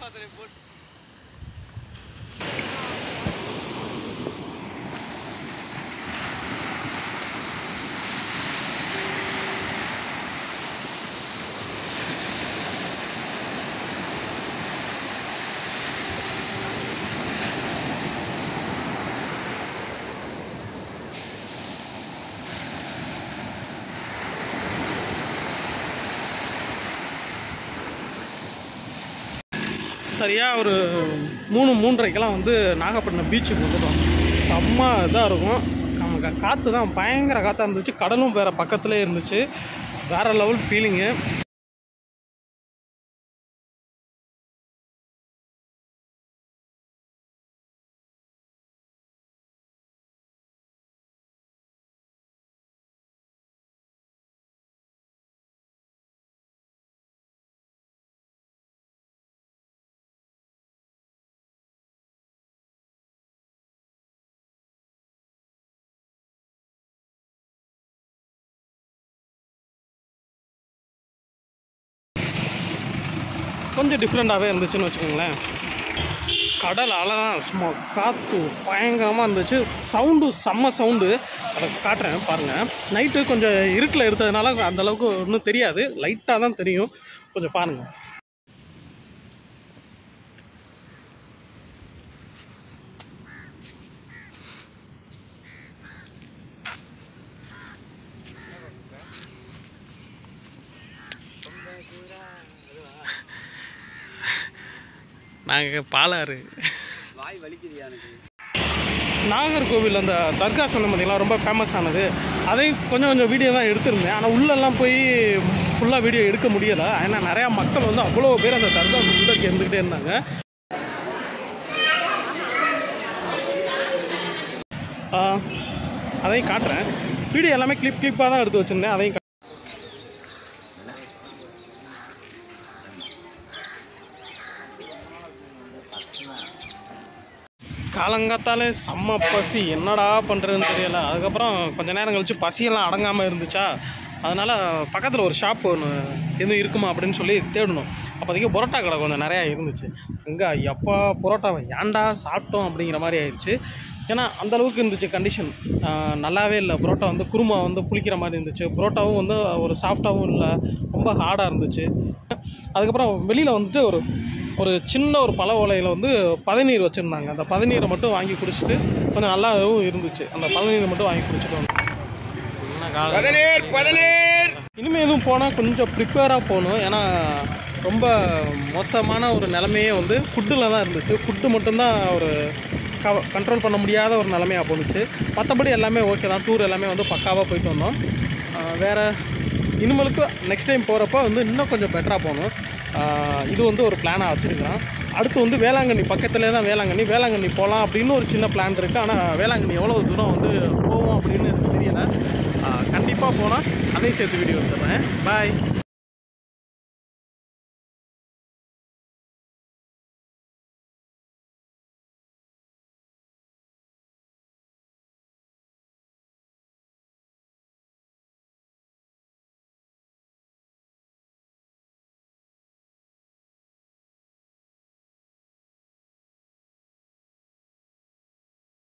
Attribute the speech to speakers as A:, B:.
A: சரியாக ஒரு மூணு மூன்றரைக்கெல்லாம் வந்து நாகப்பட்டினம் பீச்சுக்கு வந்துட்டோம் செம்ம இதாக இருக்கும் நமக்கு காற்று தான் பயங்கர காற்றா இருந்துச்சு கடலும் வேறு பக்கத்துலேயே இருந்துச்சு வேறு லெவல் ஃபீலிங்கு கொஞ்சம் டிஃப்ரெண்ட்டாகவே இருந்துச்சுன்னு வச்சுக்கோங்களேன் கடல் அலை தான் சும்மா காற்று பயங்கரமாக இருந்துச்சு சவுண்டு செம்ம சவுண்டு அதை காட்டுறேன் பாருங்கள் நைட்டு கொஞ்சம் இருட்டில் எடுத்ததுனால அந்த அளவுக்கு ஒன்றும் தெரியாது லைட்டாக தான் தெரியும் கொஞ்சம் பாருங்கள் நாங்கள் பாலாறு
B: வாய் வலிக்குதுயா எனக்கு
A: நாகர்கோவில் அந்த தர்கா சொன்ன பார்த்தீங்களா ரொம்ப ஃபேமஸ் ஆனது அதையும் கொஞ்சம் கொஞ்சம் வீடியோ தான் எடுத்திருந்தேன் ஆனால் உள்ளெல்லாம் போய் ஃபுல்லாக வீடியோ எடுக்க முடியலை ஏன்னா நிறையா மக்கள் வந்து அவ்வளோ பேர் அந்த தர்கா உள்ளே இருந்துக்கிட்டே இருந்தாங்க ஆ, அதையும் காட்டுறேன் வீடியோ எல்லாமே கிளிப் கிளிப்பாக தான் எடுத்து வச்சுருந்தேன் அதையும் கா- காலங்காத்தாலே செம்ம பசி என்னடா பண்ணுறதுன்னு தெரியல அதுக்கப்புறம் கொஞ்ச நேரம் கழிச்சு பசியெல்லாம் அடங்காமல் இருந்துச்சா அதனால் பக்கத்தில் ஒரு ஷாப் ஒன்று எதுவும் இருக்குமா அப்படின்னு சொல்லி தேடணும் அப்போதைக்கு புரோட்டா கடை கொஞ்சம் நிறையா இருந்துச்சு அங்கே எப்போ புரோட்டாவை ஏன்டா சாப்பிட்டோம் அப்படிங்கிற மாதிரி ஆயிடுச்சு ஏன்னா அந்த அளவுக்கு இருந்துச்சு கண்டிஷன் நல்லாவே இல்லை புரோட்டா வந்து குருமா வந்து புளிக்கிற மாதிரி இருந்துச்சு புரோட்டாவும் வந்து ஒரு சாஃப்டாகவும் இல்லை ரொம்ப ஹார்டாக இருந்துச்சு அதுக்கப்புறம் வெளியில் வந்துட்டு ஒரு ஒரு சின்ன ஒரு பழ ஓலையில் வந்து பதநீர் வச்சுருந்தாங்க அந்த பதநீரை மட்டும் வாங்கி குடிச்சிட்டு கொஞ்சம் நல்லாவும் இருந்துச்சு அந்த பதநீரை மட்டும் வாங்கி குடிச்சிட்டு வந்தோம்
B: பதநீர் பதநீர்
A: இனிமேலும் போனால் கொஞ்சம் ப்ரிப்பேராக போகணும் ஏன்னா ரொம்ப மோசமான ஒரு நிலமையே வந்து ஃபுட்டில் தான் இருந்துச்சு ஃபுட்டு மட்டும்தான் ஒரு கவ கண்ட்ரோல் பண்ண முடியாத ஒரு நிலமையாக போணுச்சு மற்றபடி எல்லாமே ஓகே தான் டூர் எல்லாமே வந்து பக்காவாக போயிட்டு வந்தோம் ஆஹ் வேற இனிமேலுக்கு நெக்ஸ்ட் டைம் போகிறப்ப வந்து இன்னும் கொஞ்சம் பெட்டராக போகணும் ஆஹ் இது வந்து ஒரு பிளானாக வச்சுருக்கிறேன் அடுத்து வந்து வேளாங்கண்ணி பக்கத்துலேயே தான் வேளாங்கண்ணி வேளாங்கண்ணி போகலாம் அப்படின்னு ஒரு சின்ன பிளான் இருக்குது ஆனால் வேளாங்கண்ணி எவ்வளோ தூரம் வந்து போவோம் அப்படின்னு எனக்கு தெரியல கண்டிப்பாக போனால் அதையும் சேர்த்து வீடியோ எடுத்துடுறேன் பாய்